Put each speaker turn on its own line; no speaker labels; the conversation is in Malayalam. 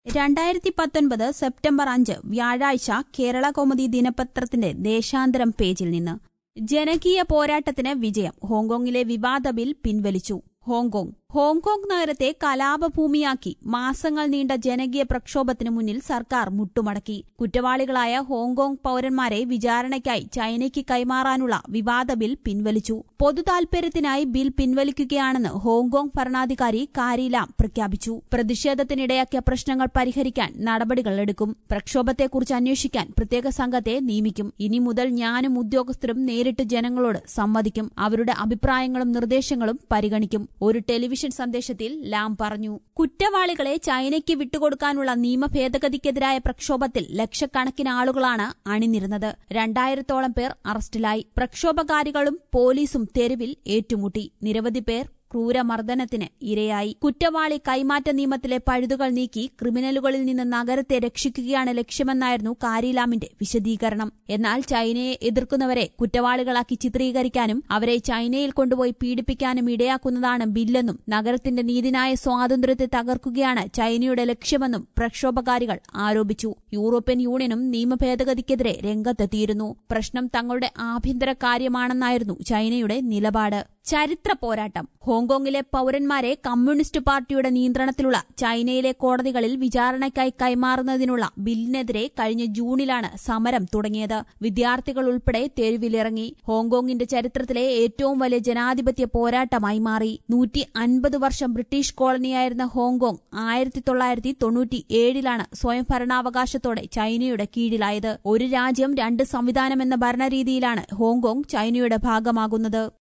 രണ്ടായിരത്തി പത്തൊൻപത് സെപ്റ്റംബർ അഞ്ച് വ്യാഴാഴ്ച കേരള കൗമുദി ദിനപത്രത്തിന്റെ ദേശാന്തരം പേജിൽ നിന്ന് ജനകീയ പോരാട്ടത്തിന് വിജയം ഹോങ്കോങ്ങിലെ വിവാദ ബിൽ പിൻവലിച്ചു ഹോങ്കോങ് ഹോങ്കോങ് നഗരത്തെ കലാപഭൂമിയാക്കി മാസങ്ങൾ നീണ്ട ജനകീയ പ്രക്ഷോഭത്തിന് മുന്നിൽ സർക്കാർ മുട്ടുമടക്കി കുറ്റവാളികളായ ഹോങ്കോങ് പൌരന്മാരെ വിചാരണയ്ക്കായി ചൈനയ്ക്ക് കൈമാറാനുള്ള വിവാദ ബിൽ പിൻവലിച്ചു പൊതുതാൽപര്യത്തിനായി ബിൽ പിൻവലിക്കുകയാണെന്ന് ഹോങ്കോങ് ഭരണാധികാരി കാരിലാം പ്രഖ്യാപിച്ചു പ്രതിഷേധത്തിനിടയാക്കിയ പ്രശ്നങ്ങൾ പരിഹരിക്കാൻ നടപടികൾ എടുക്കും പ്രക്ഷോഭത്തെക്കുറിച്ച് അന്വേഷിക്കാൻ പ്രത്യേക സംഘത്തെ നിയമിക്കും ഇനി മുതൽ ഞാനും ഉദ്യോഗസ്ഥരും നേരിട്ട് ജനങ്ങളോട് സംവദിക്കും അവരുടെ അഭിപ്രായങ്ങളും നിർദ്ദേശങ്ങളും പരിഗണിക്കും ഒരു ടെലിവിഷൻ സന്ദേശത്തിൽ ലാം പറഞ്ഞു കുറ്റവാളികളെ ചൈനയ്ക്ക് വിട്ടുകൊടുക്കാനുള്ള നിയമ ഭേദഗതിക്കെതിരായ പ്രക്ഷോഭത്തിൽ ലക്ഷക്കണക്കിന് ആളുകളാണ് അണിനിരുന്നത് രണ്ടായിരത്തോളം പേർ അറസ്റ്റിലായി പ്രക്ഷോഭകാരികളും പോലീസും തെരുവിൽ ഏറ്റുമുട്ടി നിരവധി പേർ ക്രൂരമർദ്ദനത്തിന് ഇരയായി കുറ്റവാളി കൈമാറ്റ നിയമത്തിലെ പഴുതുകൾ നീക്കി ക്രിമിനലുകളിൽ നിന്ന് നഗരത്തെ രക്ഷിക്കുകയാണ് ലക്ഷ്യമെന്നായിരുന്നു കാരിലാമിന്റെ വിശദീകരണം എന്നാൽ ചൈനയെ എതിർക്കുന്നവരെ കുറ്റവാളികളാക്കി ചിത്രീകരിക്കാനും അവരെ ചൈനയിൽ കൊണ്ടുപോയി പീഡിപ്പിക്കാനും ഇടയാക്കുന്നതാണ് ബില്ലെന്നും നഗരത്തിന്റെ നീതിന്യായ സ്വാതന്ത്ര്യത്തെ തകർക്കുകയാണ് ചൈനയുടെ ലക്ഷ്യമെന്നും പ്രക്ഷോഭകാരികൾ ആരോപിച്ചു യൂറോപ്യൻ യൂണിയനും നിയമ ഭേദഗതിക്കെതിരെ രംഗത്തെത്തിയിരുന്നു പ്രശ്നം തങ്ങളുടെ ആഭ്യന്തര കാര്യമാണെന്നായിരുന്നു ചൈനയുടെ നിലപാട് ചരിത്ര പോരാട്ടം ഹോങ്കോങ്ങിലെ പൌരന്മാരെ കമ്മ്യൂണിസ്റ്റ് പാർട്ടിയുടെ നിയന്ത്രണത്തിലുള്ള ചൈനയിലെ കോടതികളിൽ വിചാരണയ്ക്കായി കൈമാറുന്നതിനുള്ള ബില്ലിനെതിരെ കഴിഞ്ഞ ജൂണിലാണ് സമരം തുടങ്ങിയത് വിദ്യാർത്ഥികൾ ഉൾപ്പെടെ തെരുവിലിറങ്ങി ഹോങ്കോങ്ങിന്റെ ചരിത്രത്തിലെ ഏറ്റവും വലിയ ജനാധിപത്യ പോരാട്ടമായി മാറി നൂറ്റി അൻപത് വർഷം ബ്രിട്ടീഷ് കോളനിയായിരുന്ന ഹോങ്കോങ് ആയിരത്തി തൊള്ളായിരത്തി തൊണ്ണൂറ്റി ഏഴിലാണ് സ്വയം ഭരണാവകാശത്തോടെ ചൈനയുടെ കീഴിലായത് ഒരു രാജ്യം രണ്ട് സംവിധാനം എന്ന ഭരണരീതിയിലാണ് ഹോങ്കോങ് ചൈനയുടെ ഭാഗമാകുന്നത്